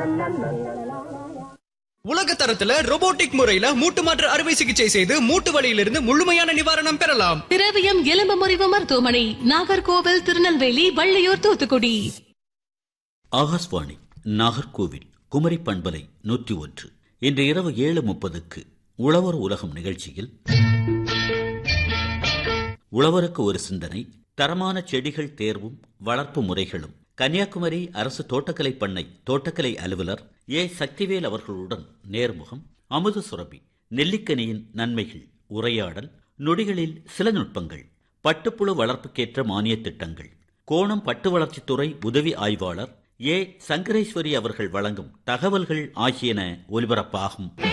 உலக தரத்துல robotic முறையில மூட்டு மாற்று அறுவை சிகிச்சை செய்து மூட்டு வலியிலிருந்து முழுமையான நிவாரணம் பெறலாம் திரவியம் எலும்பு முறிவு மருத்துவமனை நாகர்கோவில் திருநெல்வேலி வள்ளியூர் தூத்துக்குடி ஆகாஷ்வாணி நாகர்கோவில் குமரி பண்பலை நூற்றி ஒன்று இன்று இரவு ஏழு முப்பதுக்கு உழவர் உலகம் நிகழ்ச்சியில் உழவருக்கு ஒரு சிந்தனை தரமான செடிகள் தேர்வும் வளர்ப்பு முறைகளும் கன்னியாகுமரி அரசு தோட்டக்கலை பண்ணை தோட்டக்கலை அலுவலர் ஏ சக்திவேல் அவர்களுடன் நேர்முகம் அமுது சுரபி நெல்லிக்கனியின் நன்மைகள் உரையாடல் நொடிகளில் சில நுட்பங்கள் பட்டுப்புழு வளர்ப்புக்கேற்ற மானிய திட்டங்கள் கோணம் பட்டு வளர்ச்சித்துறை உதவி ஆய்வாளர் ஏ சங்கரேஸ்வரி அவர்கள் வழங்கும் தகவல்கள் ஆகியன ஒலிபரப்பாகும்